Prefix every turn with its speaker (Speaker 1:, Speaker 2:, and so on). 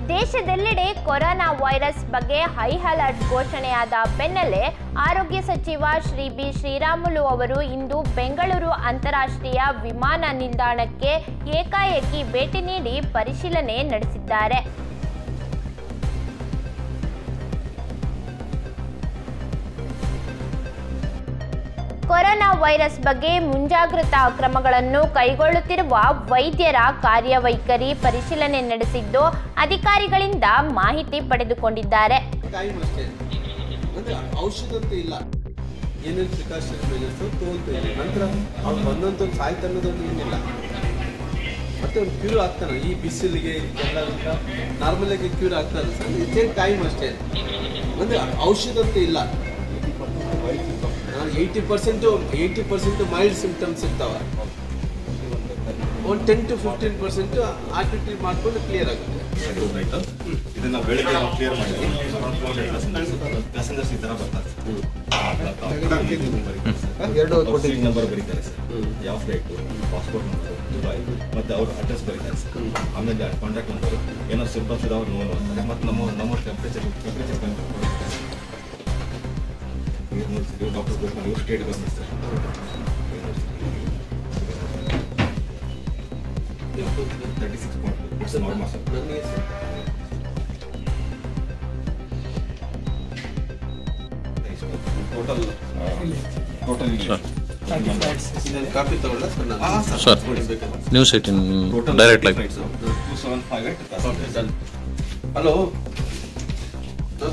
Speaker 1: ದೇಶದೆಲ್ಲೆಡೆ corona virus ಬಗ್ಗೆ high alert ಘೋಷಣೆಯಾದ ಬೆನ್ನಲ್ಲೇ ಆರೋಗ್ಯ ಸಚಿವ ಶ್ರೀ ಬಿ ಶ್ರೀರಾಮುಲು ಅವರು ಇಂದು ಬೆಂಗಳೂರು ಅಂತಾರಾಷ್ಟ್ರೀಯ ವಿಮಾನ ನಿಲ್ದಾಣಕ್ಕೆ ಏಕಾಏಕಿ ಭೇಟಿ ನೀಡಿ ಪರಿಶೀಲನೆ ನಡೆಸಿದ್ದಾರೆ ಕೊರೋನಾ ವೈರಸ್ ಬಗ್ಗೆ ಮುಂಜಾಗ್ರತಾ ಕ್ರಮಗಳನ್ನು ಕೈಗೊಳ್ಳುತ್ತಿರುವ ವೈದ್ಯರ ಕಾರ್ಯವೈಖರಿ ಪರಿಶೀಲನೆ ನಡೆಸಿದ್ದು ಅಧಿಕಾರಿಗಳಿಂದ ಮಾಹಿತಿ ಪಡೆದುಕೊಂಡಿದ್ದಾರೆ
Speaker 2: ಟೈಮ್ ಅಷ್ಟೇ ಅಂದ್ರೆ ಔಷಧ ಅಂತ ಇಲ್ಲ ಏನೇನು ಪ್ರಿಕಾಷನ್ ಮೆಜರ್ಸ್ ತಗೊಂತ ಇಲ್ಲ ನಂತರ ಅವ್ನು ಬಂದಂತ ಸಾಯ್ತು ಅನ್ನೋದೊಂದು ಏನಿಲ್ಲ ಮತ್ತೆ ಅವ್ನು ಕ್ಯೂರ್ ಆಗ್ತಾನೆ ಈ ಬಿಸಿಲಿಗೆ ಎಲ್ಲ ನಾರ್ಮಲ್ ಆಗಿ ಕ್ಯೂರ್ ಆಗ್ತಾನೆ ಸರ್ ಇದೇ ಟೈಮ್ ಅಷ್ಟೇ ಅಂದ್ರೆ ಔಷಧ ಅಂತ ಇಲ್ಲ eighty percent eighty percent mild symptoms ಇರ್ತಾವ ಒಂದು ten to fifteen percent activity ಮಾಡ್ಕೊಂಡು ಕ್ಲಿಯರ್ ಆಗುತ್ತೆ
Speaker 3: ಆಯ್ತು ಇದನ್ನ ಬೆಳಿಗ್ಗೆ ನಾವು ಕ್ಲಿಯರ್ ಮಾಡಿದ್ವಿ ಪ್ಯಾಸೆಂಜರ್ಸ್ ಈ ತರ ಬರ್ತಾರೆ
Speaker 2: ಎರಡು
Speaker 3: ಸೀಟ್ ನಂಬರ್ ಬರೀತಾರೆ ಸರ್ ಯಾವ ಫ್ಲೈಟ್ ಪಾಸ್ಪೋರ್ಟ್ ನಂಬರ್ ದುಬೈ ಮತ್ತೆ ಅವ್ರ ಅಡ್ರೆಸ್ ಬರೀತಾರೆ ಸರ್ ಆಮೇಲೆ ಕಾಂಟ್ಯಾಕ್ಟ್ ನಂಬರ್ ಏನೋ ಸಿಂಪಲ್ಸ್ ಇದಾವೆ ನೋವು ಅಂತಾರೆ ಮತ್ತೆ ನಮ್ಮ ನಮ್ಮ ಟೆಂಪ್ರೇಚರ್ ಟೆಂಪ್ರೇಚರ್ ಡಾಕ್ಟರ್ ಬೇಕು ಇವ್ರು state government sir thirty six point it's normal sir
Speaker 2: ನನಗೆ
Speaker 3: ಟೋಟಲ್ ಟೋಟಲ್
Speaker 2: ಇನ್ನೊಂದು ಕಾಪಿ ತಗೊಳ್ಳ ಸರ್ ನಾನು
Speaker 3: ಹಾಂ ಸರ್
Speaker 4: Sir.
Speaker 2: ಕೊಡ್ಬೇಕಾದ್ರೆ
Speaker 4: news eighteen
Speaker 3: total
Speaker 4: direct like
Speaker 3: two seven five eight
Speaker 2: hello